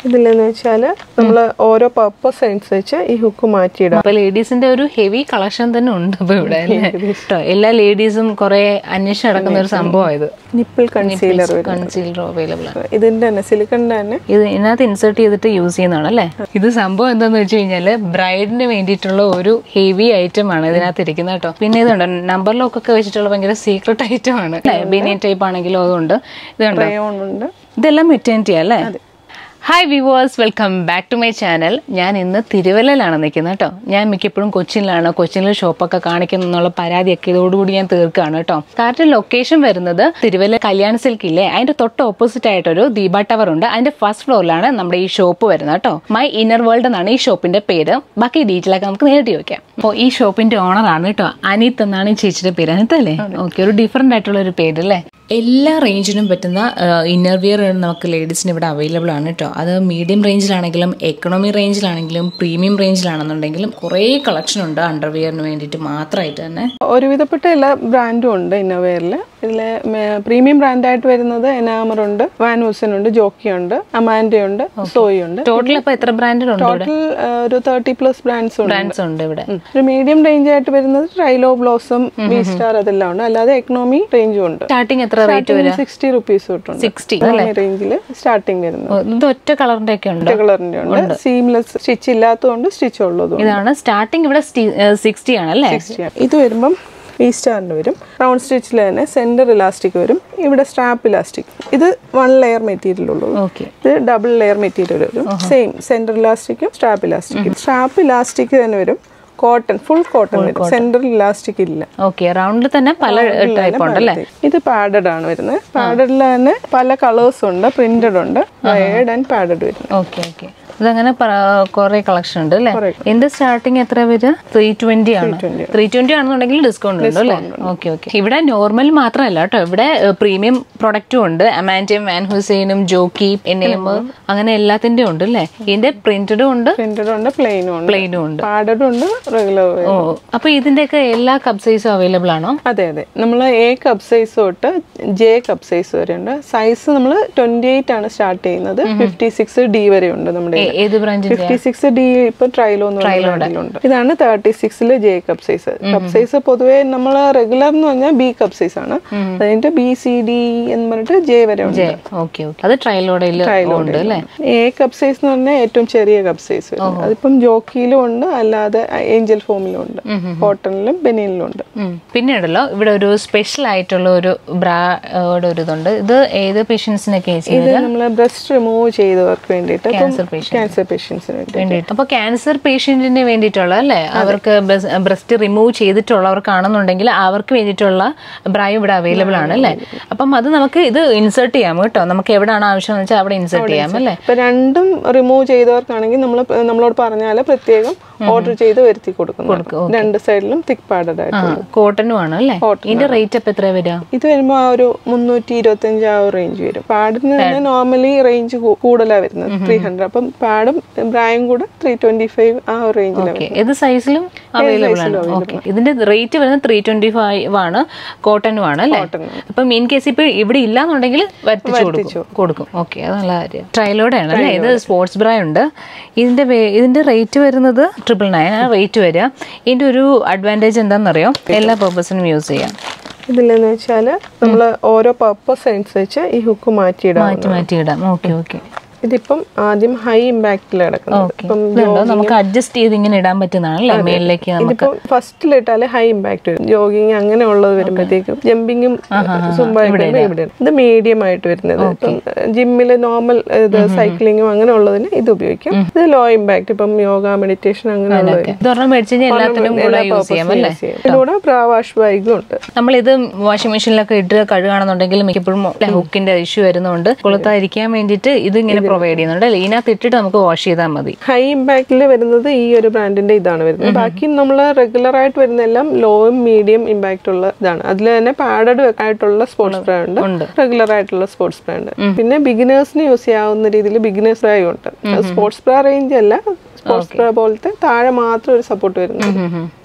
ഇതിലെന്ന് വെച്ചാൽ നമ്മൾ ഓരോ പർപ്പസ് അനുസരിച്ച് ഈ ഹുക്ക് മാറ്റിയിടാം അപ്പൊ ലേഡീസിന്റെ ഒരു ഹെവി കളക്ഷൻ തന്നെ ഉണ്ട് ഇപ്പൊ ഇവിടെ അല്ലേ കേട്ടോ എല്ലാ ലേഡീസും കുറെ അന്വേഷിച്ച് നടക്കുന്ന ഒരു സംഭവം ഇത് നിപ്പിൾ കൺസീലർ വരും കൺസീലർ അവൈലബിൾ ആണ് ഇതിന്റെ തന്നെ സിലിക്കണിന്റെ തന്നെ ഇത് ഇതിനകത്ത് ഇൻസേർട്ട് ചെയ്തിട്ട് യൂസ് ചെയ്യുന്നതാണ് അല്ലേ ഇത് സംഭവം എന്താന്ന് വെച്ച് കഴിഞ്ഞാല് ബ്രൈഡിന് വേണ്ടിയിട്ടുള്ള ഒരു ഹെവി ഐറ്റം ആണ് ഇതിനകത്ത് ഇരിക്കുന്നത് കേട്ടോ പിന്നെ ഇതുണ്ട് നമ്പർ ലോക്ക് ഒക്കെ വെച്ചിട്ടുള്ള ഭയങ്കര സീക്രട്ട് ഐറ്റം ആണ് അല്ലേ ബിനിയൻ ടൈപ്പ് ആണെങ്കിലും അതുകൊണ്ട് ഇത് കണ്ടോ ക്രയോൺ ഉണ്ട് ഇതെല്ലാം മെറ്റേണിറ്റി അല്ലേ hi viewers welcome back to my channel ഞാൻ ഇന്ന് തിരുവല്ലയിലാണ് നിൽക്കുന്നത് കേട്ടോ ഞാൻ മിക്കപ്പോഴും കൊച്ചിനിലാണ് കൊച്ചിനിൽ ഷോപ്പൊക്കെ കാണിക്കുന്നു എന്നുള്ള പരാതിയൊക്കെ ഇതോടുകൂടി ഞാൻ തീർക്കുകയാണ് കേട്ടോ കാരണം ലൊക്കേഷൻ വരുന്നത് തിരുവല്ല കല്യാൺ സിൽക്ക് ഇല്ലേ അതിന്റെ തൊട്ട് ഓപ്പോസിറ്റ് ആയിട്ടൊരു ദീപ ടവർ ഉണ്ട് അതിന്റെ ഫസ്റ്റ് ഫ്ലോറിലാണ് നമ്മുടെ ഈ ഷോപ്പ് വരുന്നത് കേട്ടോ മൈ ഇന്നർ വേൾഡ് എന്നാണ് ഈ ഷോപ്പിന്റെ പേര് ബാക്കി ഡീറ്റെയിൽ ഒക്കെ നമുക്ക് നേരിട്ട് ചോദിക്കാം അപ്പോൾ ഈ ഷോപ്പിന്റെ ഓണറാണ് കേട്ടോ അനിത് എന്നാണ് ഈ ചേച്ചിയുടെ പേര് അനിത് അല്ലേ ഓക്കെ ഒരു ഡിഫറെന്റ് ആയിട്ടുള്ള ഒരു പേര് അല്ലേ എല്ലാ റേഞ്ചിനും പറ്റുന്ന ഇന്നർ വിയർ നമുക്ക് ലേഡീസിന് ഇവിടെ അവൈലബിൾ ആണ് കേട്ടോ അത് മീഡിയം റേഞ്ചിലാണെങ്കിലും എക്കണോമി റേഞ്ചിലാണെങ്കിലും പ്രീമിയം റേഞ്ചിലാണെന്നുണ്ടെങ്കിലും കുറേ കളക്ഷൻ ഉണ്ട് അണ്ടർവിയറിന് വേണ്ടിയിട്ട് മാത്രമായിട്ട് തന്നെ ഒരുവിധപ്പെട്ട എല്ലാ ബ്രാൻഡും ഉണ്ട് ഇന്നോവെയറിൽ ഇതിലെ പ്രീമിയം ബ്രാൻഡായിട്ട് വരുന്നത് എനാമർ ഉണ്ട് വാനൂസൻ ഉണ്ട് ജോക്കി ഉണ്ട് അമാൻഡ ഉണ്ട് സോയി ഉണ്ട് ടോട്ടൽ അപ്പോൾ എത്ര ബ്രാൻഡുണ്ട് ഇവിടെ ടോട്ടൽ ഒരു തേർട്ടി പ്ലസ് ബ്രാൻഡ്സ് ഉണ്ട് ബ്രാൻഡ്സ് ഉണ്ട് ഇവിടെ ഉം. ഒരു മീഡിയം റേഞ്ച് ആയിട്ട് വരുന്നത് ട്രൈലോ ബ്ലോസം വി സ്റ്റാർ അതെല്ലാം ഉണ്ട് അല്ലാതെ എക്കണോമി റേഞ്ചും ഉണ്ട് സ്റ്റാർട്ടിങ് എത്ര റേറ്റ് വരിക സിക്സ്റ്റി റുപ്പീസ് തൊട്ടുണ്ട് സിക്സ്റ്റി റേഞ്ചിൽ സ്റ്റാർട്ടിങ് വരുന്നത് ഇത് ഒറ്റ കളറിന്റെ ഒക്കെ ഉണ്ട് കളറിന്റെ ഉണ്ട് സീംലെസ് സ്റ്റിച്ച് ഇല്ലാത്തതുകൊണ്ട് സ്റ്റിച്ച് ഉള്ളതും ഉണ്ട്. ഇതാണ് സ്റ്റാർട്ടിങ് ഇവിടെ സിക്സ്റ്റി ആണ് അല്ലേ ഇത് വരുമ്പം ഈ സ്റ്റാറിന് വരും റൗണ്ട് സ്റ്റിച്ചിൽ തന്നെ സെന്റർ ഇലാസ്റ്റിക് വരും ഇവിടെ സ്ട്രാപ്പ് ഇലാസ്റ്റിക് ഇത് വൺ ലെയർ മെറ്റീരിയൽ ഉള്ളൂ ഓക്കെ ഇത് ഡബിൾ ലെയർ മെറ്റീരിയൽ വരും സെയിം സെന്റർ ഇലാസ്റ്റിക്കും സ്ട്രാപ്പ് ഇലാസ്റ്റിക്കും സ്ട്രാപ്പ് ഇലാസ്റ്റിക് തന്നെ വരും കോട്ടൺ ഫുൾ കോട്ടൺ വരും സെന്ററിൽ ഇലാസ്റ്റിക് ഇല്ല ഓക്കെ റൗണ്ടിൽ തന്നെ പല ടൈപ്പ് ഉണ്ട് അല്ലേ ഇത് പാഡഡ് ആണ് വരുന്നത് പാഡഡിൽ തന്നെ പല കളേഴ്സ് ഉണ്ട് പ്രിന്റഡ് ഉണ്ട് വയേർഡ് ആൻഡ് പാഡഡ് വരുന്നത് ഓക്കെ ഓക്കെ ഇതങ്ങനെ കുറെ കളക്ഷൻ ഉണ്ട് അല്ലേ എന്റെ സ്റ്റാർട്ടിങ് എത്ര വരിക ത്രീ ട്വന്റി ആണ് ത്രീ ട്വന്റി ആണെന്നുണ്ടെങ്കിൽ ഡിസ്കൗണ്ട് ഉണ്ട് അല്ലേ ഓക്കെ ഓക്കെ ഇവിടെ നോർമൽ മാത്രമല്ല കേട്ടോ ഇവിടെ പ്രീമിയം പ്രൊഡക്റ്റും ഉണ്ട് അമാൻറ്റയും വാൻ ഹുസൈനും ജോക്കി എൻ എം അങ്ങനെ എല്ലാത്തിന്റെയും ഉണ്ട് അല്ലേ ഇതിന്റെ പ്രിന്റഡും ഉണ്ട് പ്രിന്റഡ് ഉണ്ട് പ്ലെയിനും ഉണ്ട് പ്ലെയിനും ഉണ്ട് പാഡഡും ഉണ്ട് റെഗുലർ ഓ അപ്പൊ ഇതിന്റെയൊക്കെ എല്ലാ കപ്പ് സൈസും അവൈലബിൾ ആണോ അതെ അതെ നമ്മൾ എ കപ്പ് സൈസ് തൊട്ട് ജെ കപ്പ് സൈസ് വരെ ഉണ്ട് സൈസ് നമ്മൾ ട്വന്റി എയ്റ്റ് ആണ് സ്റ്റാർട്ട് ചെയ്യുന്നത് ഫിഫ്റ്റി സിക്സ് ഡി വരെ ഉണ്ട് നമ്മുടെ ഏ- ഏത് ബ്രാൻഡിന്റെ ഫിഫ്റ്റി സിക്സ് ഡി ഇപ്പൊ ട്രൈലോ എന്ന് പറയുന്നുണ്ട് ഇതാണ് തേർട്ടി സിക്സില് J cup size cup size പൊതുവേ നമ്മൾ റെഗുലർ എന്ന് പറഞ്ഞാൽ ബി കപ്പ് സൈസ് ആണ് അതിന്റെ ബി സി ഡി എന്ന് പറഞ്ഞിട്ട് ജെ വരെ ഉണ്ട് ഓക്കെ ഓക്കെ അത് ട്രയലോടെ ഉണ്ട് അല്ലേ എ കപ്പ് സൈസ് എന്ന് പറഞ്ഞാൽ ഏറ്റവും ചെറിയ കപ്പ് സൈസ് അതിപ്പം ജോക്കിയിലും ഉണ്ട് അല്ലാതെ ഏഞ്ചൽ ഫോമിലും ഉണ്ട് കോട്ടണിലും ബനിയനിലും ഉണ്ട് ഉം. പിന്നെ ഉണ്ടല്ലോ ഇവിടെ ഒരു സ്പെഷ്യൽ ആയിട്ടുള്ള ഒരു ബ്രായുടെ ഒരു ഇതുണ്ട് ഇത് ഏത് പേഷ്യൻസിനൊക്കെ ഇത് നമ്മൾ ബ്രസ്റ്റ് റിമൂവ് ചെയ്തവർക്ക് വേണ്ടിയിട്ട് ക്യാൻസർ പേഷ്യൻ ക്യാൻസർ പേഷ്യൻസിന് വേണ്ടി വേണ്ടിയിട്ട് അപ്പൊ ക്യാൻസർ പേഷ്യന്റിന് വേണ്ടിയിട്ടുള്ള അല്ലേ അവർക്ക് ബ്രസ്റ്റ് റിമൂവ് ചെയ്തിട്ടുള്ളവർക്കാണെന്നുണ്ടെങ്കിൽ അവർക്ക് വേണ്ടിയിട്ടുള്ള ബ്രായും ഇവിടെ അവൈലബിൾ ആണ് അല്ലേ അപ്പം അത് നമുക്ക് ഇത് ഇൻസേർട്ട് ചെയ്യാം കേട്ടോ നമുക്ക് എവിടെയാണ് ആവശ്യം എന്ന് വെച്ചാൽ അവിടെ ഇൻസേർട്ട് ചെയ്യാം അല്ലേ ഇപ്പൊ രണ്ടും റിമൂവ് ചെയ്തവർക്കാണെങ്കിൽ നമ്മൾ നമ്മളോട് പറഞ്ഞാൽ പ്രത്യേകം ഓർഡർ ചെയ്ത് വരുത്തി കൊടുക്കുന്നു രണ്ട് സൈഡിലും തിക് പാഡഡ് ആയിട്ട് കോട്ടനും ആണ് അല്ലേ ഇതിന്റെ റേറ്റ് അപ്പൊ എത്ര വരിക ഇത് വരുമ്പോൾ ആ ഒരു മുന്നൂറ്റി ഇരുപത്തി അഞ്ച് ആ ഒരു റേഞ്ച് വരും പാഡിന് തന്നെ നോർമലി റേഞ്ച് കൂടുതലാണ് വരുന്നത് ത്രീ ഹൺഡ്രഡ് അപ്പം പാഡും ബ്രായും കൂടെ ത്രീ ട്വന്റി ഫൈവ് ആ ഒരു റേഞ്ചിലാണ് ഓക്കെ ഏത് സൈസിലും അവൈലബിൾ ആണ് ഓക്കെ ഇതിന്റെ റേറ്റ് വരുന്നത് ത്രീ ട്വന്റി ഫൈവ് ആണ് കോട്ടനും ആണ് അല്ലേ അപ്പം ഇൻ കേസ് ഇപ്പൊ ഇവിടെ ഇല്ലാന്നുണ്ടെങ്കിൽ വരുത്തിച്ചു കൊടുക്കും കൊടുക്കും ഓക്കെ അത് നല്ല കാര്യം ട്രയലോടെ ആണ് അല്ലേ ഇത് സ്പോർട്സ് ബ്രാ ഉണ്ട് ഇതിന്റെ വേ- ഇതിന്റെ റേറ്റ് വരുന്നത് ട്രിപ്പിൾ നയൻ ആ റേറ്റ് വരിക ഇതിന്റെ ഒരു അഡ്വാൻറ്റേജ് എന്താണെന്നറിയോ എല്ലാ പർപ്പസിനും യൂസ് ചെയ്യാം ഇതിലെന്ന് വെച്ചാൽ നമ്മൾ ഓരോ പർപ്പസ് അനുസരിച്ച് ഈ ഹുക്ക് മാറ്റിയിടാം മാറ്റി മാറ്റി ഇടാം ഓക്കെ ഓക്കെ ഇതിപ്പം ആദ്യം ഹൈ ഇമ്പാക്റ്റിൽ കിടക്കുന്നത് ഇപ്പം ഇതുണ്ടോ നമുക്ക് അഡ്ജസ്റ്റ് ചെയ്ത് ഇങ്ങനെ ഇടാൻ പറ്റുന്നതാണല്ലേ മേലിലേക്ക് നമുക്ക് ഇതിപ്പം ഫസ്റ്റിലിട്ടാല് ഹൈ ഇമ്പാക്ട് വരും ജോഗിങ് അങ്ങനെയുള്ളത് വരുമ്പോഴത്തേക്കും ജമ്പിങ്ങും സുമ്പായിട്ട് ഇവിടെ ഇത് മീഡിയം ആയിട്ട് വരുന്നത് ഇപ്പം ജിമ്മില് നോർമൽ ഇത് സൈക്ലിങ്ങും അങ്ങനെയുള്ളതിന് ഇത് ഉപയോഗിക്കും ഇത് ലോ ഇമ്പാക്ട് ഇപ്പം യോഗ മെഡിറ്റേഷൻ അങ്ങനെയുള്ളത് ഇതൊരെണ്ണം മേടിച്ചു കഴിഞ്ഞാൽ എല്ലാത്തിനും കൂടെ യൂസ് ചെയ്യാം അല്ലേ ഇതിലൂടെ പ്രാവാഷ് ബാഗും ഉണ്ട് നമ്മളിത് വാഷിംഗ് മെഷീനിലൊക്കെ ഇട്ട് കഴുകുകയാണെന്നുണ്ടെങ്കിൽ മിക്കപ്പോഴും ഹുക്കിന്റെ ഇഷ്യൂ വരുന്നതുകൊണ്ട് കൊളുത്താതിരിക്കാൻ വേണ്ടിയിട്ട് ഇത് ഇങ്ങനെ പ്രൊവൈഡ് ചെയ്യുന്നുണ്ട് അല്ലേ ഇതിനകത്ത് ഇട്ടിട്ട് നമുക്ക് വാഷ് ചെയ്താൽ മതി ഹൈ ഇമ്പാക്റ്റിൽ വരുന്നത് ഈ ഒരു ബ്രാൻഡിന്റെ ഇതാണ് വരുന്നത് ബാക്കി നമ്മൾ റെഗുലർ ആയിട്ട് വരുന്ന എല്ലാം ലോയും മീഡിയം ഇമ്പാക്റ്റ് ഉള്ള ഇതാണ് അതിൽ തന്നെ പാഡഡ് ആയിട്ടുള്ള സ്പോർട്സ് ബ്രാൻഡ് ഉണ്ട്. റെഗുലർ ആയിട്ടുള്ള സ്പോർട്സ് ബ്രാൻഡ് പിന്നെ ബിഗിനേഴ്സിന് യൂസ് ചെയ്യാവുന്ന രീതിയിൽ ബിഗിനേഴ്സ് ബ്രായും ഉണ്ട് സ്പോർട്സ് ബ്രാ റേഞ്ച് അല്ല സ്പോർട്സ് ബ്രാ പോലത്തെ താഴെ മാത്രം ഒരു സപ്പോർട്ട് വരുന്നത്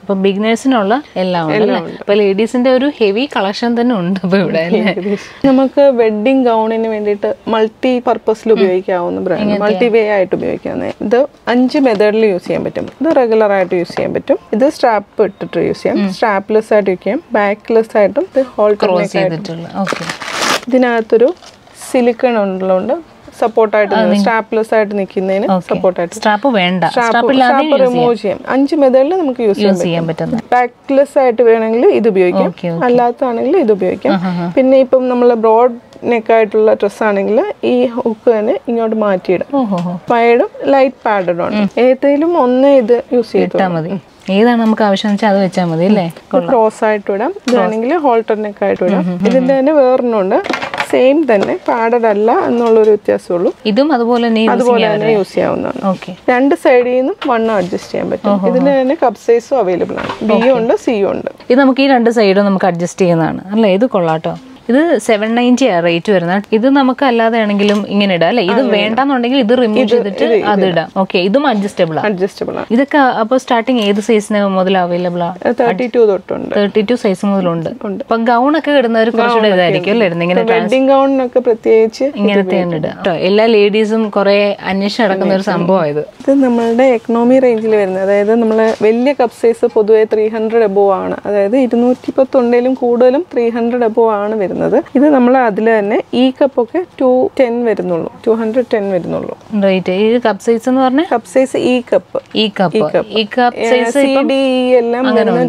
അപ്പൊ ബിഗിനേഴ്സിനുള്ള എല്ലാം ഉണ്ട് അല്ലേ അപ്പൊ ലേഡീസിന്റെ ഒരു ഹെവി കളക്ഷൻ തന്നെ ഉണ്ട് അപ്പൊ ഇവിടെ അല്ലേ നമുക്ക് വെഡിങ് ഗൗണിന് വേണ്ടിയിട്ട് മൾട്ടി പർപ്പസിൽ ഉപയോഗിക്കാവുന്ന ബ്രാൻഡ് മൾട്ടി വേ ആയിട്ട് ഉപയോഗിക്കാവുന്ന ഇത് അഞ്ച് മെത്തേഡിൽ യൂസ് ചെയ്യാൻ പറ്റും ഇത് റെഗുലർ ആയിട്ട് യൂസ് ചെയ്യാൻ പറ്റും ഇത് സ്ട്രാപ്പ് ഇട്ടിട്ട് യൂസ് ചെയ്യാം സ്ട്രാപ്ലെസ് ആയിട്ട് യൂസ് ചെയ്യാം ബാക്ക്ലെസ് ആയിട്ടും ഇത് ഹോൾട്ടർ ചെയ്തിട്ടുള്ള ഓക്കെ ഇതിനകത്തൊരു സിലിക്കൺ ഉള്ളതുകൊണ്ട് സപ്പോർട്ടായിട്ട് സ്ട്രാപ്ലെസ് ആയിട്ട് നിൽക്കുന്നതിന് സപ്പോർട്ടായിട്ട് സ്ട്രാപ്പ് വേണ്ട സ്ട്രാപ്പ് സ്ട്രാപ്പ് ഇല്ലാതെ റിമൂവ് ചെയ്യാം അഞ്ച് മെത്തേഡിൽ നമുക്ക് യൂസ് ചെയ്യാൻ യൂസ് ചെയ്യാൻ പറ്റുന്ന ബാക്ക്ലെസ് ആയിട്ട് വേണമെങ്കിൽ ഇത് ഉപയോഗിക്കാം Okay, അല്ലാത്തതാണെങ്കിൽ ഇത് ഉപയോഗിക്കാം പിന്നെ ഇപ്പം നമ്മൾ ബ്രോഡ് നെക്ക് ആയിട്ടുള്ള ഡ്രസ് ആണെങ്കിൽ ഈ ഹുക്ക് തന്നെ ഇങ്ങോട്ട് മാറ്റിയിടാം ഓഹോ പയഡും ലൈറ്റ് പാഡഡ് ആണ് ഏതെങ്കിലും ഒന്നേ ഇത് യൂസ് ചെയ്തു ഇട്ടാ മതി ഏതാണ് നമുക്ക് ആവശ്യം വെച്ചാൽ അത് വെച്ചാൽ മതി അല്ലേ ക്രോസ് ആയിട്ട് വിടാം ഇതാണെങ്കിൽ ഹോൾട്ടർ നെക്ക് ആയിട്ട് വിടാം ഇതിന്റെ തന്നെ വേറൊന്നുണ്ട് സെയിം തന്നെ പാഡഡ് അല്ല എന്നുള്ളൊരു വ്യത്യാസമുള്ളൂ ഇതും അതുപോലെ തന്നെ യൂസ് അതുപോലെ തന്നെ യൂസ് ചെയ്യാവുന്നതാണ് ഓക്കെ രണ്ട് സൈഡിൽ നിന്നും വണ്ണം അഡ്ജസ്റ്റ് ചെയ്യാൻ പറ്റും ഇതിന് തന്നെ കപ്പ് സൈസും അവൈലബിൾ ആണ് ബിയും ഉണ്ട് സിയും ഉണ്ട് ഇത് നമുക്ക് ഈ രണ്ട് സൈഡും നമുക്ക് അഡ്ജസ്റ്റ് ചെയ്യുന്നതാണ് അല്ലേ ഇത് കൊള്ളാട്ടോ ഇത് സെവൻ നയൻറ്റി ആ റേറ്റ് വരുന്നത് ഇത് നമുക്ക് അല്ലാതെ ആണെങ്കിലും ഇങ്ങനെ ഇടാം അല്ലേ ഇത് വേണ്ടാന്നുണ്ടെങ്കിൽ ഇത് റിമൂവ് ചെയ്തിട്ട് അത് ഇടാം ഓക്കെ ഇതും അഡ്ജസ്റ്റബിൾ ആണ് അഡ്ജസ്റ്റബിൾ ആണ് ഇതൊക്കെ അപ്പോൾ സ്റ്റാർട്ടിങ് ഏത് സൈസിന് മുതൽ അവൈലബിൾ ആ തേർട്ടി ടു തൊട്ടുണ്ട് തേർട്ടി ടു സൈസ് മുതലുണ്ട് അപ്പൊ ഗൗൺ ഒക്കെ ഇടുന്നവർ കുറച്ചുകൂടെ ഇതായിരിക്കും അല്ലേ ഇടുന്നത് ഇങ്ങനെ വെഡിങ് ഗൗണിനൊക്കെ പ്രത്യേകിച്ച് ഇങ്ങനത്തെ ഇടുക കേട്ടോ എല്ലാ ലേഡീസും കുറെ അന്വേഷിച്ച് നടക്കുന്ന ഒരു സംഭവം ഇത് ഇത് നമ്മളുടെ എക്കണോമി റേഞ്ചിൽ വരുന്നത് അതായത് നമ്മൾ വലിയ കപ്പ് സൈസ് പൊതുവെ ത്രീ ഹൺഡ്രഡ് എബോവ് ആണ് അതായത് ഇരുന്നൂറ്റി പത്തുണ്ടെങ്കിലും കൂടുതലും ത്രീ ഹൺഡ്രഡ് എബോവ് ആണ് വരുന്നത് ഇത് നമ്മൾ അതിൽ തന്നെ ഈ കപ്പൊക്കെ ടു ടെൻ വരുന്നുള്ളൂ ടു ഹൺഡ്രഡ് ടെൻ വരുന്നുള്ളൂ റേറ്റ് ഈ കപ്പ് സൈസ് എന്ന് പറഞ്ഞാൽ കപ്പ് സൈസ് ഈ കപ്പ് ഈ കപ്പ് ഈ കപ്പ് സൈസ് സി ഡി എല്ലാം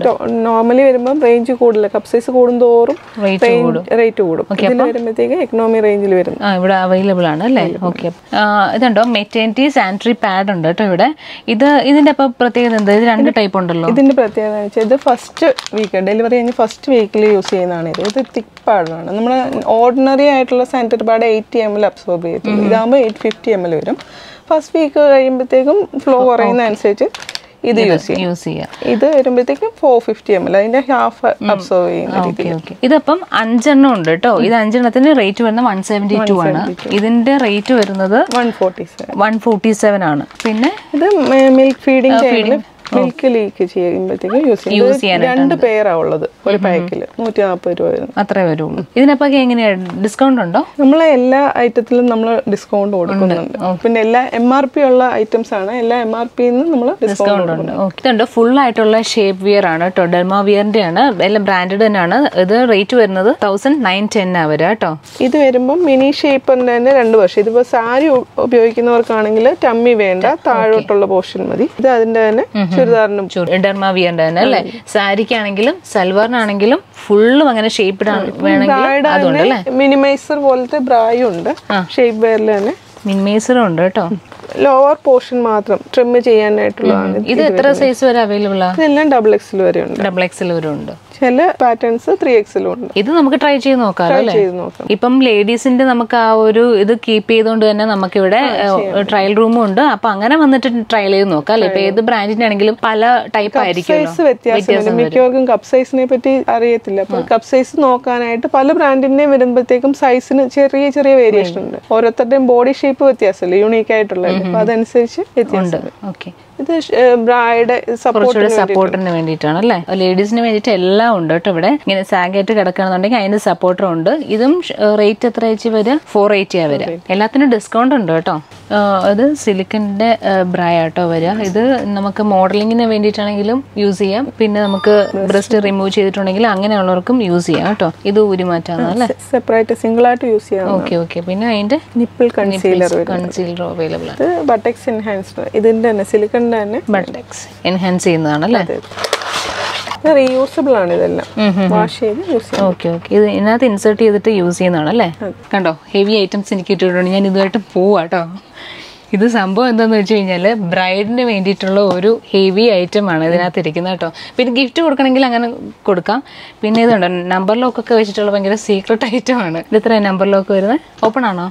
നോർമലി വരുമ്പോൾ റേഞ്ച് കൂടില്ല കപ്പ് സൈസ് കൂടുന്തോറും റേറ്റ് കൂടും റേറ്റ് കൂടും ഇതിൽ വരുമ്പോഴത്തേക്ക് എക്കണോമി റേഞ്ചിൽ വരുന്നു ആ ഇവിടെ അവൈലബിൾ ആണ് അല്ലേ ഓക്കെ ഇതുണ്ടോ മെറ്റേണിറ്റി സാനിറ്ററി പാഡ് ഉണ്ട് കേട്ടോ ഇവിടെ ഇത് ഇതിന്റെ അപ്പൊ പ്രത്യേകത എന്താ ഇത് രണ്ട് ടൈപ്പ് ഉണ്ടല്ലോ ഇതിന്റെ പ്രത്യേകത എന്ന് വെച്ചാൽ ഇത് ഫസ്റ്റ് വീക്ക് ഡെലിവറി കഴിഞ്ഞ് ഫസ്റ്റ് വീക്കിൽ യൂസ് ചെയ്യുന്നതാണ് ഇത് ഇത് തിക്ക് പാഡാണ് നമ്മൾ ഓർഡിനറി ആയിട്ടുള്ള സാനിറ്ററി പാഡ് എയ്റ്റി എം എൽ അബ്സോർബ് ചെയ്യത്തുള്ളൂ ഇതാകുമ്പോൾ എയ്റ്റ് ഫിഫ്റ്റി എം എൽ വരും ഫസ്റ്റ് വീക്ക് കഴിയുമ്പോഴത്തേക്കും ഫ്ലോ കുറയുന്ന അനുസരിച്ച് ഇത് യൂസ് ചെയ്യും യൂസ് ചെയ്യാം ഇത് വരുമ്പോഴത്തേക്കും ഫോർ ഫിഫ്റ്റി എം എൽ അതിന്റെ ഹാഫ് അബ്സോർവ് ചെയ്യുന്ന ഓക്കെ ഓക്കെ ഇതിപ്പം അഞ്ചെണ്ണം ഉണ്ട് കേട്ടോ ഇത് അഞ്ചെണ്ണത്തിന് റേറ്റ് വരുന്നത് വൺ സെവൻറ്റി ടു ആണ് ഇതിന്റെ റേറ്റ് വരുന്നത് one forty seven one forty seven ആണ് പിന്നെ ഇത് മിൽക്ക് ഫീഡിങ് ടൈമിൽ മിൽക്ക് ലീക്ക് ചെയ്യുമ്പോഴത്തേക്കും യൂസ് ചെയ്യും യൂസ് ഇത് രണ്ട് പേരാ ഉള്ളത് ഒരു പാക്കിൽ നൂറ്റി നാൽപ്പത് രൂപ വരുന്നു അത്രേ വരുള്ളൂ ഇതിനപ്പൊക്കെ എങ്ങനെയാ ഡിസ്കൗണ്ട് ഉണ്ടോ നമ്മളെ എല്ലാ ഐറ്റത്തിലും നമ്മൾ ഡിസ്കൗണ്ട് കൊടുക്കുന്നുണ്ട് പിന്നെ എല്ലാ എം ആർ പി ഉള്ള ഐറ്റംസ് ആണ് എല്ലാ എം ആർ പിന്ന് നമ്മൾ ഡിസ്കൗണ്ട് ഉണ്ട് ഓക്കെ ഇതുണ്ട് ഫുൾ ആയിട്ടുള്ള ഷേപ്പ് വിയർ ആണ് കേട്ടോ ഡെർമ വിയറിന്റെ ആണ് എല്ലാം ബ്രാൻഡഡ് തന്നെയാണ് ഇത് റേറ്റ് വരുന്നത് തൗസൻഡ് നയൻ ടെൻ ആ വരിക കേട്ടോ ഇത് വരുമ്പോൾ മിനി ഷേപ്പറിന്റെ തന്നെ രണ്ട് വർഷം ഇതിപ്പോ സാരി ഉ- ഉപയോഗിക്കുന്നവർക്കാണെങ്കിൽ ടമ്മി വേണ്ട താഴോട്ടുള്ള പോർഷൻ മതി ഇത് അതിന്റെ തന്നെ ചുരിദാറിനും ഡെർമ വിയറിന്റെ തന്നെ അല്ലേ സാരിക്കാണെങ്കിലും സൽവാറിനാണെങ്കിലും ഫുള്ളും അങ്ങനെ ഷേപ്പ് ഇടാൻ വേണമെങ്കിൽ ബ്രായുടെ അതുണ്ട് അല്ലേ മിനിമൈസർ പോലത്തെ ബ്രായും ഉണ്ട് ഷേപ്പ് വെയറിൽ തന്നെ മിൻമേസറും ഉണ്ട് കേട്ടോ ലോവർ പോർഷൻ മാത്രം ട്രിം ചെയ്യാനായിട്ടുള്ളതാണ് ഇത്. ഇത് എത്ര സൈസ് വരെ അവൈലബിൾ ആ ഇതെല്ലാം ഡബിൾ എക്സിൽ വരെ ഉണ്ട് ഡബിൾ എക്സൽ വരെ ഉണ്ട് ചില പാറ്റേൺസ് ത്രീ എക്സിലും ഉണ്ട് ഇത് നമുക്ക് ട്രൈ ചെയ്ത് നോക്കാം അല്ലേ ചെയ്ത് നോക്കാം ഇപ്പം ലേഡീസിന്റെ നമുക്ക് ആ ഒരു ഇത് കീപ്പ് ചെയ്തുകൊണ്ട് തന്നെ നമുക്കിവിടെ ട്രയൽ റൂമും ഉണ്ട് അപ്പൊ അങ്ങനെ വന്നിട്ട് ട്രയൽ ചെയ്ത് നോക്കാം അല്ലെ ഇപ്പൊ ഏത് ബ്രാൻഡിന്റെ ആണെങ്കിലും പല ടൈപ്പ് ആയിരിക്കുമല്ലോ സൈസ് വ്യത്യാസമുണ്ട് മിക്കവർക്കും കപ്പ് സൈസിനെ പറ്റി അറിയത്തില്ല അപ്പൊ കപ്പ് സൈസ് നോക്കാനായിട്ട് പല ബ്രാൻഡിന്റെ വരുമ്പോഴത്തേക്കും സൈസിന് ചെറിയ ചെറിയ വേരിയേഷൻ ഉണ്ട് ഓരോരുത്തരുടെയും ബോഡി ഷേപ്പ് വ്യത്യാസമല്ലേ യൂണീക്ക് ആയിട്ടുള്ളത് അപ്പൊ അതനുസരിച്ച് വ്യത്യാസം ഓക്കെ ഇത് ബ്രായുടെ സപ്പോർട്ട് കുറച്ചുകൂടെ സപ്പോർട്ടിന് വേണ്ടിയിട്ടാണ് അല്ലേ ലേഡീസിന് വേണ്ടിയിട്ട് എല്ലാം ഉണ്ട് കേട്ടോ ഇവിടെ ഇങ്ങനെ സാഗായിട്ട് കിടക്കുകയാണെന്നുണ്ടെങ്കിൽ അതിന് സപ്പോർട്ടർ ഉണ്ട് ഇതും റേറ്റ് എത്ര ആഴ്ച വരിക ഫോർ എയ്റ്റിയാ വരിക എല്ലാത്തിനും ഡിസ്കൗണ്ട് ഉണ്ട് കേട്ടോ ആ, ഇത് സിലിക്കണിന്റെ ബ്രായ കേട്ടോ വരിക ഇത് നമുക്ക് മോഡലിങ്ങിന് വേണ്ടിയിട്ടാണെങ്കിലും യൂസ് ചെയ്യാം പിന്നെ നമുക്ക് ബ്രസ്റ്റ് റിമൂവ് ചെയ്തിട്ടുണ്ടെങ്കിൽ അങ്ങനെയുള്ളവർക്കും യൂസ് ചെയ്യാം കേട്ടോ ഇത് ഊരി മാറ്റാന്ന് അല്ലേ സെപ്പറേറ്റ് സിംഗിൾ ആയിട്ട് യൂസ് ചെയ്യാം ഓക്കെ ഓക്കെ പിന്നെ അതിന്റെ നിപ്പിൾ കൺസീലർ കൺസീലർ അവൈലബിൾ ആണ് ഇത് ബട്ടക്സ് എൻഹാൻസ്ഡ് ഇതിന്റെ തന്നെ സിലിക്കണിന്റെ തന്നെ ബട്ടക്സ് എൻഹാൻസ് ചെയ്യുന്നതാണ് അല്ലേ ഇത് റീയൂസബിൾ ആണ് ഇതെല്ലാം വാഷ് ചെയ്ത് യൂസ് ചെയ്യാം ഓക്കെ ഓക്കെ ഇത് ഇതിനകത്ത് ഇൻസേർട്ട് ചെയ്തിട്ട് യൂസ് ചെയ്യുന്നതാണ് അല്ലേ കണ്ടോ ഹെവി ഐറ്റംസ് എനിക്ക് ഇട്ടിട്ടുണ്ട് ഞാൻ ഇതുമായിട്ട് പോവാട്ടോ ഇത് സംഭവം എന്താന്ന് വെച്ച് കഴിഞ്ഞാൽ ബ്രൈഡിന് വേണ്ടിയിട്ടുള്ള ഒരു ഹെവി ഐറ്റം ആണ് ഇതിനകത്ത് ഇരിക്കുന്നത് കേട്ടോ പിന്നെ ഗിഫ്റ്റ് കൊടുക്കണമെങ്കിൽ അങ്ങനെ കൊടുക്കാം പിന്നെ ഇതുണ്ടോ നമ്പർ ലോക്ക് ഒക്കെ വെച്ചിട്ടുള്ള ഭയങ്കര സീക്രട്ട് ഐറ്റം ആണ് ഇത് എത്ര നമ്പർ ലോക്ക് വരുന്നത് ഓപ്പൺ ആണോ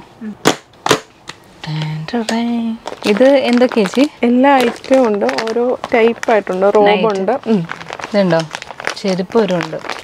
ടാൻ ടാ ടാൻ. ഇത് എന്തൊക്കെയാ ചേച്ചി എല്ലാ ഐറ്റവും ഉണ്ട് ഓരോ ടൈപ്പ് ആയിട്ടുണ്ട് റോബ് ഉണ്ട് ഉം. ഇതുണ്ടോ ചെരുപ്പ് ഒരു ഉണ്ട്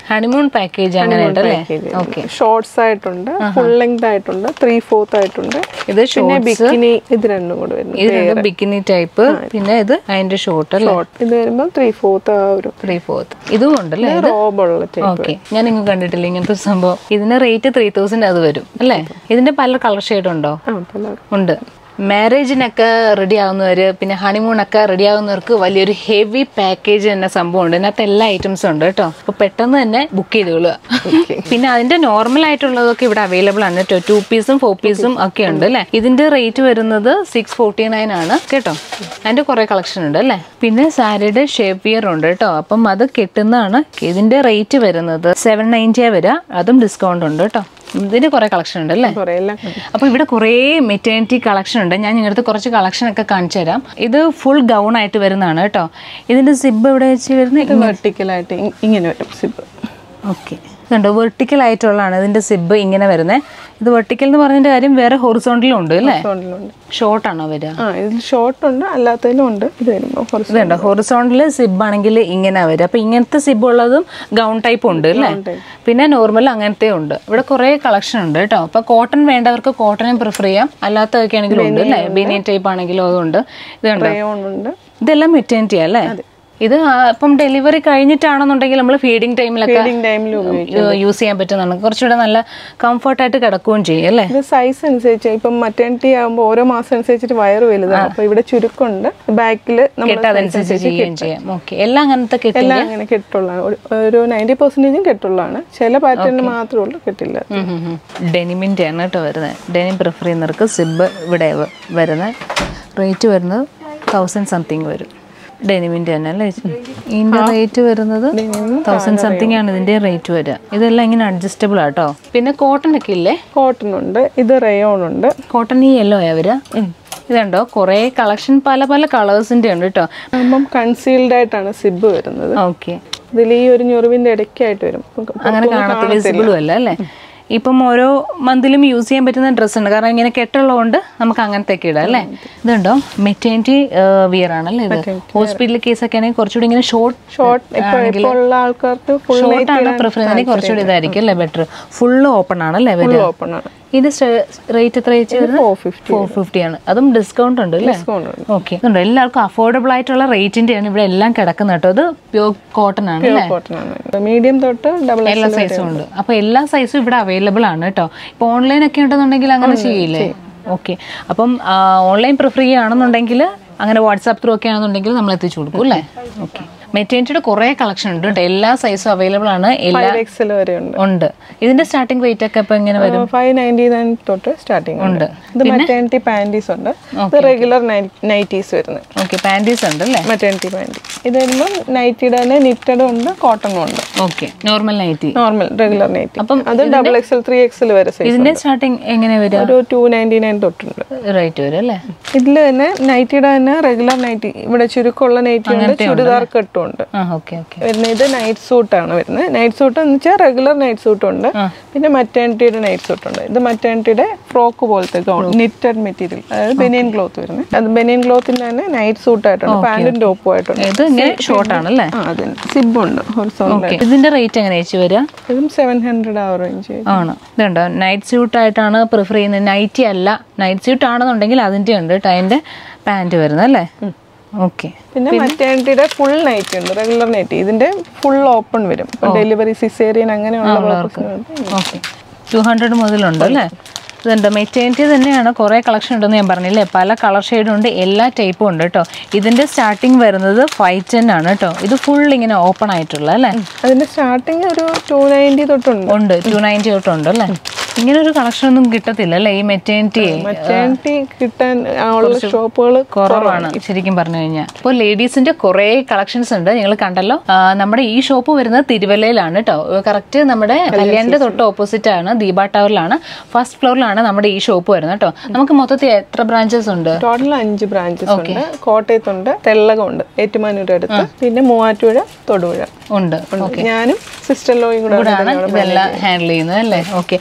ഹണിമൂൺ പാക്കേജ് അങ്ങനെ ഉണ്ടല്ലേ ഓക്കെ ഷോർട്സ് ആയിട്ടുണ്ട് ഫുൾ ലെങ്ത് ആയിട്ടുണ്ട് ത്രീ ഫോർത്ത് ആയിട്ടുണ്ട് ഇത് പിന്നെ ബിക്കിനി ഇത് രണ്ടും കൂടെ വരുന്നു ഇത് രണ്ടും ബിക്കിനി ടൈപ്പ് പിന്നെ ഇത് അതിന്റെ ഷോർട്ട് അല്ലേ ഷോർട്ട് ഇത് വരുമ്പോൾ ത്രീ ഫോർത്ത് ആ ഒരു ത്രീ ഫോർത്ത് ഇതും ഉണ്ടല്ലേ റോബുള്ള ടൈപ്പ് ഓക്കെ ഞാൻ നിങ്ങൾ കണ്ടിട്ടില്ല ഇങ്ങനത്തെ ഒരു സംഭവം ഇതിന്റെ റേറ്റ് ത്രീ തൗസൻഡ് അത് വരും അല്ലേ ഇതിന്റെ പല കളർ ഷെയ്ഡ് ഉണ്ടോ ആ പല ഉണ്ട് മാരേജിനൊക്കെ റെഡി ആവുന്നവര് പിന്നെ ഹണിമൂണൊക്കെ റെഡി ആവുന്നവർക്ക് വലിയൊരു ഹെവി പാക്കേജ് തന്നെ സംഭവം ഉണ്ട് ഇതിനകത്ത് എല്ലാ ഐറ്റംസും ഉണ്ട് കേട്ടോ അപ്പൊ പെട്ടെന്ന് തന്നെ ബുക്ക് ചെയ്തോളുക പിന്നെ അതിന്റെ നോർമൽ ആയിട്ടുള്ളതൊക്കെ ഇവിടെ അവൈലബിൾ ആണ് കേട്ടോ ടു പീസും ഫോർ പീസും ഒക്കെ ഉണ്ട് അല്ലേ ഇതിന്റെ റേറ്റ് വരുന്നത് സിക്സ് ഫോർട്ടി നയൻ ആണ് കേട്ടോ അതിന്റെ കുറെ കളക്ഷൻ ഉണ്ട് അല്ലേ പിന്നെ സാരിയുടെ ഷേപ്പ് വിയർ ഉണ്ട് കേട്ടോ അപ്പം അത് കിട്ടുന്നതാണ് ഇതിന്റെ റേറ്റ് വരുന്നത് സെവൻ നയൻറ്റിയാ വരിക അതും ഡിസ്കൗണ്ട് ഉണ്ട് കേട്ടോ ഇതിന്റെ കുറെ കളക്ഷൻ ഉണ്ട് അല്ലേ കുറെ എല്ലാം അപ്പോൾ ഇവിടെ കുറേ മെറ്റേണിറ്റി കളക്ഷൻ ഉണ്ട് ഞാൻ നിങ്ങളുടെ കുറച്ച് കളക്ഷൻ ഒക്കെ കാണിച്ചു തരാം ഇത് ഫുൾ ഗൗൺ ആയിട്ട് വരുന്നതാണ് കേട്ടോ ഇതിന്റെ സിബ് എവിടെ വെച്ച് വരുന്നത് വെർട്ടിക്കലായിട്ട് ഇങ്ങനെ വരും സിപ്പ് ഓക്കെ ഇതുണ്ട് വെർട്ടിക്കൽ ആയിട്ടുള്ളതാണ് ഇതിന്റെ സിബ് ഇങ്ങനെ വരുന്നത് ഇത് വെർട്ടിക്കൽ എന്ന് പറഞ്ഞതിന്റെ കാര്യം വേറെ ഹൊറിസോണ്ടലും ഉണ്ട് അല്ലേ ഹൊറിസോണ്ടലുണ്ട് ഷോർട്ട് ആണോ വരിക ആ ഇതിൽ ഷോർട്ട് ഉണ്ട് അല്ലാത്തതിലും ഉണ്ട് ഇത് വരുമ്പോൾ ഹൊറിസോണ്ടൽ ഇതുണ്ട് ഹൊറിസോണ്ടൽ സിബ് ആണെങ്കിൽ ഇങ്ങനെ വരും അപ്പൊ ഇങ്ങനത്തെ സിബ് ഉള്ളതും ഗൗൺ ടൈപ്പ് ഉണ്ട് അല്ലേ പിന്നെ നോർമൽ അങ്ങനത്തെ ഉണ്ട് ഇവിടെ കുറെ കളക്ഷൻ ഉണ്ട് കേട്ടോ അപ്പൊ കോട്ടൺ വേണ്ടവർക്ക് കോട്ടനും പ്രിഫർ ചെയ്യാം അല്ലാത്തതൊക്കെ ആണെങ്കിലും ഉണ്ട് അല്ലേ ബനിയൻ ടൈപ്പ് ആണെങ്കിലും അതുണ്ട് ഇതുണ്ട് റയോൺ ഉണ്ട് ഇതെല്ലാം മെറ്റേണിറ്റി അല്ലേ ഇത് ആ, ഇപ്പം ഡെലിവറി കഴിഞ്ഞിട്ടാണെന്നുണ്ടെങ്കിൽ നമ്മൾ ഫീഡിങ് ടൈമിലൊക്കെ ഫീഡിങ് ടൈമിൽ യൂസ് ചെയ്യാൻ പറ്റുന്നതാണ് കുറച്ചുകൂടെ നല്ല കംഫർട്ടായിട്ട് കിടക്കുകയും ചെയ്യും അല്ലേ ഇത് സൈസ് അനുസരിച്ച് ഇപ്പം മറ്റേണിറ്റി ആകുമ്പോൾ ഓരോ മാസം അനുസരിച്ചിട്ട് വയറ് വലുതാണ് അപ്പൊ ഇവിടെ ചുരുക്കമുണ്ട് ബാക്കിൽ നമ്മൾ അതനുസരിച്ച് ചെയ്യുകയും ചെയ്യാം ഓക്കെ എല്ലാം അങ്ങനത്തെ കിട്ടില്ല എല്ലാം അങ്ങനെ കെട്ടുള്ളതാണ് ഒരു- ഒരു നയൻറ്റി പെർസെന്റേജും കെട്ടുള്ളതാണ് ചില പാറ്റേണിന് മാത്രമേ ഉള്ളൂ കെട്ടില്ല ഡെനിമിൻ്റെ ആണ് കേട്ടോ വരുന്നത് ഡെനിം പ്രിഫർ ചെയ്യുന്നവർക്ക് സിബ് ഇവിടെ വ- വരുന്നത് റേറ്റ് വരുന്നത് തൗസൻഡ് സംതിങ് വരും ഡെനിമിൻ്റെ തന്നെ അല്ലേ ചേച്ചി? ഇതിന്റെ റേറ്റ് വരുന്നത് തൗസൻഡ് സംതിങ് ആണ് ഇതിന്റെ റേറ്റ് വരിക ഇതെല്ലാം ഇങ്ങനെ അഡ്ജസ്റ്റബിൾ ആട്ടോ പിന്നെ കോട്ടൺ ഒക്കെ ഇല്ലേ കോട്ടൺ ഉണ്ട് ഇത് റയോൺ ഉണ്ട് കോട്ടൺ ഈ യെല്ലോ ആയ വരിക ഇതുണ്ടോ കുറേ കളക്ഷൻ പല പല കളേഴ്സിന്റെ ഉണ്ട് കേട്ടോ ആകുമ്പം കൺസീൽഡ് ആയിട്ടാണ് സിബ് വരുന്നത് ഓക്കെ ഇതിൽ ഈ ഒരു ഞൊറിവിന്റെ ഇടയ്ക്കായിട്ട് വരും അങ്ങനെ കാണത്തില്ല വിസിബിളും അല്ല അല്ലേ ഇപ്പം ഓരോ മന്തിലും യൂസ് ചെയ്യാൻ പറ്റുന്ന ഡ്രസ്സ് ഉണ്ട് കാരണം ഇങ്ങനെ കെട്ടുള്ളതുകൊണ്ട് നമുക്ക് അങ്ങനത്തെ ഒക്കെ ഇടാം അല്ലേ ഇതുണ്ടോ മെറ്റേണിറ്റി വിയർ ആണല്ലേ ഇത് ഹോസ്പിറ്റൽ കേസൊക്കെ ആണെങ്കിൽ കുറച്ചുകൂടി ഇങ്ങനെ ഷോർട്ട് ഷോർട്ട് ഇപ്പൊ ഇപ്പോൾ ഉള്ള ആൾക്കാർക്ക് ഫുൾ ഷോർട്ട് ആണ് പ്രിഫർ ചെയ്യുന്നത് കുറച്ചുകൂടി ഇതായിരിക്കും അല്ലേ ബെറ്റർ ഫുള്ള് ഓപ്പൺ ആണല്ലേ വരിക ഓപ്പൺ ആണ് ഇത് റേറ്റ് എത്ര വരുന്നത് ഫോർ ഫിഫ്റ്റി ഫോർ ഫിഫ്റ്റി ആണ് അതും ഡിസ്കൗണ്ട് ഉണ്ട് അല്ലേ ഡിസ്കൗണ്ട് ഉണ്ട് ഓക്കെ എല്ലാവർക്കും അഫോർഡബിൾ ആയിട്ടുള്ള റേറ്റിന്റെ ആണ് ഇവിടെ എല്ലാം കിടക്കുന്നത് കേട്ടോ അത് പ്യൂർ കോട്ടൺ ആണ് അല്ലേ കോട്ടൺ ആണ് മീഡിയം തൊട്ട് ഡബിൾ എല്ലാ സൈസും ഉണ്ട് അപ്പൊ എല്ലാ സൈസും ഇവിടെ അവൈലബിൾ ആണ് കേട്ടോ ഇപ്പൊ ഓൺലൈൻ ഒക്കെ ഉണ്ടെന്നുണ്ടെങ്കിൽ അങ്ങനെ ചെയ്യില്ലേ ഓക്കെ അപ്പം ഓൺലൈൻ പ്രിഫർ ചെയ്യുകയാണെന്നുണ്ടെങ്കിൽ അങ്ങനെ വാട്സാപ്പ് ത്രൂ ഒക്കെ ആണെന്നുണ്ടെങ്കിൽ നമ്മൾ എത്തിച്ചു കൊടുക്കും അല്ലേ ഓക്കെ മെറ്റേണിറ്റിയുടെ കുറേ കളക്ഷൻ ഉണ്ട് കേട്ടോ എല്ലാ സൈസും അവൈലബിൾ ആണ് എല്ലാ ഫൈവ് എക്സൽ വരെ ഉണ്ട് ഉണ്ട് ഇതിന്റെ സ്റ്റാർട്ടിംഗ് റേറ്റ് ഒക്കെ ഇപ്പൊ എങ്ങനെ വരും ഫൈവ് നയൻറ്റി നയൻ തൊട്ട് സ്റ്റാർട്ടിംഗ് ഉണ്ട് ഇത് മെറ്റേണിറ്റി പാൻറ്റീസ് ഉണ്ട് ഇത് റെഗുലർ നൈറ്റീസ് വരുന്നത് ഓക്കെ പാൻറ്റീസ് ഉണ്ട് അല്ലേ മെറ്റേണിറ്റി പാൻറ്റി ഇത് വരുമ്പോൾ നൈറ്റിയുടെ തന്നെ നിറ്റഡും ഉണ്ട് കോട്ടണും ഉണ്ട് okay normal nightie normal regular nightie അപ്പം അത് ഡബിൾ എക്സൽ ത്രീ എക്സൽ വരെ സൈസ് ഇതിന്റെ സ്റ്റാർട്ടിങ് എങ്ങനെ വരിക ഒരു ടു നയൻറ്റി നയൻ തൊട്ടുണ്ട് റേറ്റ് വരും അല്ലേ ഇതിൽ തന്നെ നൈറ്റിയുടെ തന്നെ റെഗുലർ നൈറ്റി ഇവിടെ ചുരുക്കമുള്ള നൈറ്റി ഉണ്ട് ചുരിദാർ കെട്ടും ഉണ്ട് ആ ഓക്കെ ഓക്കെ വരുന്നത് ഇത് നൈറ്റ് സൂട്ട് ആണ് വരുന്നത് നൈറ്റ് സൂട്ട് എന്ന് വെച്ചാൽ റെഗുലർ നൈറ്റ് സൂട്ട് ഉണ്ട് പിന്നെ മറ്റേണിറ്റിയുടെ നൈറ്റ് സൂട്ട് ഉണ്ട് ഇത് മറ്റേണിറ്റിയുടെ ഫ്രോക്ക് പോലത്തെ ഗൗൺ നിറ്റഡ് മെറ്റീരിയൽ അതായത് ബനിയൻ ക്ലോത്ത് വരുന്നത് അത് ബനിയൻ ക്ലോത്തിന്റെ തന്നെ നൈറ്റ് സൂട്ട് ആയിട്ടുണ്ട് പാന്റും ടോപ്പും ആയിട്ടുണ്ട് ഇത് ഇങ്ങനെ ഷോർട്ട് ആണല്ലേ ആ അതെ സിബ് ഉണ്ട് ഹൊറിസോണ്ടൽ ഓക്കെ ഇതിന്റെ റേറ്റ് എങ്ങനെ ചേച്ചി വരിക ഇതും സെവൻ ഹൺഡ്രഡ് ആ റേഞ്ച് ആണ് ഇതുണ്ടോ നൈറ്റ് സ്യൂട്ട് ആയിട്ടാണ് പ്രിഫർ ചെയ്യുന്നത് നൈറ്റി അല്ല നൈറ്റ് സ്യൂട്ട് ആണെന്നുണ്ടെങ്കിൽ അതിന്റെ ഉണ്ട് കേട്ടോ അതിന്റെ പാൻറ് വരുന്നത് അല്ലേ ഓക്കെ പിന്നെ മറ്റേണിറ്റിയുടെ ഫുൾ നൈറ്റി ഉണ്ട് റെഗുലർ നൈറ്റി ഇതിന്റെ ഫുൾ ഓപ്പൺ വരും ഡെലിവറി സിസേറിയൻ അങ്ങനെയുള്ള purpose ന് വേണ്ടി. ഓക്കെ ടു ഹൺഡ്രഡ് മുതലുണ്ട് അല്ലേ ഇതുണ്ട് മെറ്റേണിറ്റി തന്നെയാണ് കുറേ കളക്ഷൻ ഉണ്ടെന്ന് ഞാൻ പറഞ്ഞില്ലേ പല കളർ ഷെയ്ഡും ഉണ്ട് എല്ലാ ടൈപ്പും ഉണ്ട് കേട്ടോ ഇതിന്റെ സ്റ്റാർട്ടിങ് വരുന്നത് ഫൈവ് ടെൻ ആണ് കേട്ടോ ഇത് ഫുൾ ഇങ്ങനെ ഓപ്പൺ ആയിട്ടുള്ള അല്ലേ അതിന്റെ സ്റ്റാർട്ടിങ് ഒരു ടു നയൻറ്റി തൊട്ടുണ്ട് ഉണ്ട് ടു നയൻറ്റി തൊട്ടുണ്ട് അല്ലേ ഇങ്ങനെ ഒരു കളക്ഷൻ ഒന്നും കിട്ടത്തില്ല അല്ലേ ഈ മെറ്റേണിറ്റി മറ്റേണിറ്റി കിട്ടാൻ ഉള്ള ഷോപ്പുകൾ കുറവാണ് ശരിക്കും പറഞ്ഞു കഴിഞ്ഞാൽ അപ്പോൾ ലേഡീസിന്റെ കുറേ കളക്ഷൻസ് ഉണ്ട് നിങ്ങൾ കണ്ടല്ലോ ആ, നമ്മുടെ ഈ ഷോപ്പ് വരുന്നത് തിരുവല്ലയിലാണ് കേട്ടോ കറക്റ്റ് നമ്മുടെ കല്യാണിന്റെ തൊട്ട് ഓപ്പോസിറ്റ് ആണ് ദീപ ടവറിലാണ് ഫസ്റ്റ് ഫ്ലോറിലാണ് നമ്മുടെ ഈ ഷോപ്പ് വരുന്നത് കേട്ടോ നമുക്ക് മൊത്തത്തിൽ എത്ര ബ്രാഞ്ചസ് ഉണ്ട് ടോട്ടൽ അഞ്ച് ബ്രാഞ്ചസ് ഉണ്ട് കോട്ടയത്തുണ്ട് തെള്ളകമുണ്ട് ഏറ്റുമാനൂർ അടുത്ത് പിന്നെ മൂവാറ്റുപുഴ തൊടുപുഴ ഉണ്ട് ഞാനും സിസ്റ്റർ ലോയും കൂടെ ആണ് ഇതെല്ലാം ഹാൻഡിൽ ചെയ്യുന്നത് അല്ലേ ഓക്കെ അപ്പോൾ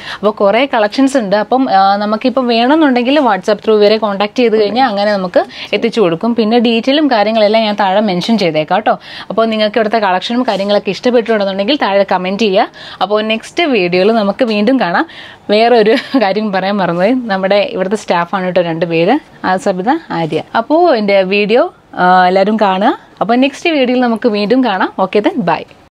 കുറേ കളക്ഷൻസ് ഉണ്ട് അപ്പം ആ, നമുക്കിപ്പോൾ വേണമെന്നുണ്ടെങ്കിൽ വാട്സാപ്പ് ത്രൂ ഇവരെ കോൺടാക്ട് ചെയ്ത് കഴിഞ്ഞാൽ അങ്ങനെ നമുക്ക് എത്തിച്ചു കൊടുക്കും പിന്നെ ഡീറ്റെയിലും കാര്യങ്ങളെല്ലാം ഞാൻ താഴെ മെൻഷൻ ചെയ്തേക്കാം കേട്ടോ അപ്പോൾ നിങ്ങൾക്ക് ഇവിടുത്തെ കളക്ഷനും കാര്യങ്ങളൊക്കെ ഇഷ്ടപ്പെട്ടുണ്ടെന്നുണ്ടെങ്കിൽ താഴെ കമൻറ്റ് ചെയ്യുക അപ്പോൾ നെക്സ്റ്റ് വീഡിയോയിൽ നമുക്ക് വീണ്ടും കാണാം വേറൊരു കാര്യം പറയാൻ മറന്നുപോയി നമ്മുടെ ഇവിടുത്തെ സ്റ്റാഫാണ് കേട്ടോ രണ്ട് പേര് ആ സബിത ആര്യ അപ്പോൾ എൻ്റെ വീഡിയോ എല്ലാവരും കാണുക അപ്പോൾ നെക്സ്റ്റ് വീഡിയോയിൽ നമുക്ക് വീണ്ടും കാണാം ഓക്കെ ദെൻ ബൈ